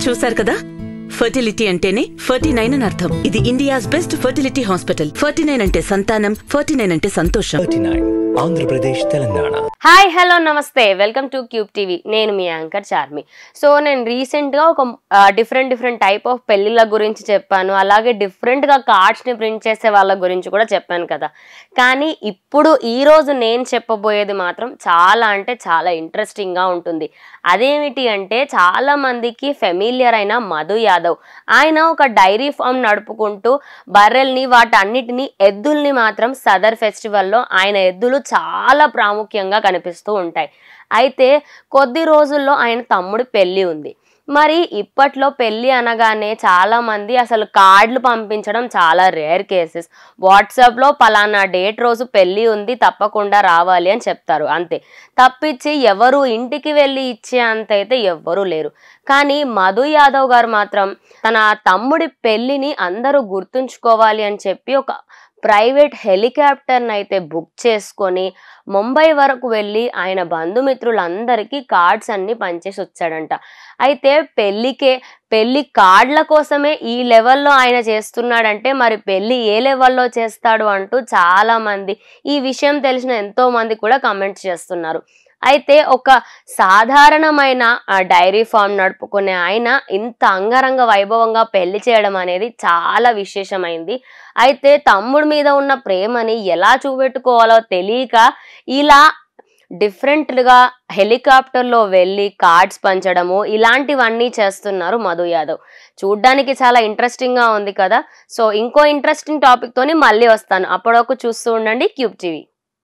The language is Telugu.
చూశారు కదా ఫర్టిలిటీ అంటేనే ఫర్టీ నైన్ అని అర్థం ఇది India's best fertility hospital forty nine అంటే సంతానం ఫర్టీ నైన్ అంటే సంతోషం thirty nine Andhra Pradesh Telangana hi hello నమస్తే వెల్కమ్ టు క్యూబ్ టీవీ నేను మీ యాంకర్ చార్మి సో నేను రీసెంట్గా ఒక డిఫరెంట్ డిఫరెంట్ టైప్ ఆఫ్ పెళ్ళిళ్ళ గురించి చెప్పాను అలాగే డిఫరెంట్గా కార్డ్స్ని ప్రింట్ చేసే వాళ్ళ గురించి కూడా చెప్పాను కదా కానీ ఇప్పుడు ఈరోజు నేను చెప్పబోయేది మాత్రం చాలా అంటే చాలా ఇంట్రెస్టింగ్గా ఉంటుంది అదేమిటి అంటే చాలా మందికి ఫెమిలియర్ అయిన మధు యాదవ్ ఆయన ఒక డైరీ ఫామ్ నడుపుకుంటూ బర్రెల్ని వాటన్నిటిని ఎద్దుల్ని మాత్రం సదర్ ఫెస్టివల్లో ఆయన ఎద్దులు చాలా ప్రాముఖ్యంగా కనిపిస్తూ ఉంటాయి అయితే కొద్ది రోజుల్లో ఆయన తమ్ముడి పెళ్ళి ఉంది మరి ఇప్పట్లో పెళ్ళి అనగానే చాలా మంది అసలు కార్డులు పంపించడం చాలా రేర్ కేసెస్ వాట్సాప్లో పలానా డేట్ రోజు పెళ్ళి ఉంది తప్పకుండా రావాలి అని చెప్తారు అంతే తప్పించి ఎవరు ఇంటికి వెళ్ళి ఇచ్చే అంత అయితే ఎవ్వరూ లేరు కానీ మధు యాదవ్ గారు మాత్రం తన తమ్ముడి పెళ్ళిని అందరూ గుర్తుంచుకోవాలి అని చెప్పి ఒక ప్రైవేట్ హెలికాప్టర్ని అయితే బుక్ చేసుకొని ముంబై వరకు వెళ్ళి ఆయన బంధుమిత్రులందరికీ కార్డ్స్ అన్ని పంచేసి వచ్చాడంట అయితే పెళ్ళికే పెళ్లి కార్డుల కోసమే ఈ లెవెల్లో ఆయన చేస్తున్నాడంటే మరి పెళ్లి ఏ లెవెల్లో చేస్తాడు అంటూ చాలా మంది ఈ విషయం తెలిసిన ఎంతో మంది కూడా కమెంట్స్ చేస్తున్నారు అయితే ఒక సాధారణమైన ఆ, డైరీ ఫామ్ నడుపుకునే ఆయన ఇంత అంగరంగ వైభవంగా పెళ్లి చేయడం అనేది చాలా విశేషమైంది అయితే తమ్ముడి మీద ఉన్న ప్రేమని ఎలా చూపెట్టుకోవాలో తెలియక ఇలా డిఫరెంట్గా హెలికాప్టర్లో వెళ్ళి కార్డ్స్ పంచడము ఇలాంటివన్నీ చేస్తున్నారు మధు యాదవ్ చూడ్డానికి చాలా ఇంట్రెస్టింగ్గా ఉంది కదా సో ఇంకో ఇంట్రెస్టింగ్ టాపిక్తోని మళ్ళీ వస్తాను అప్పటివరకు చూస్తూ ఉండండి క్యూబ్ టీవీ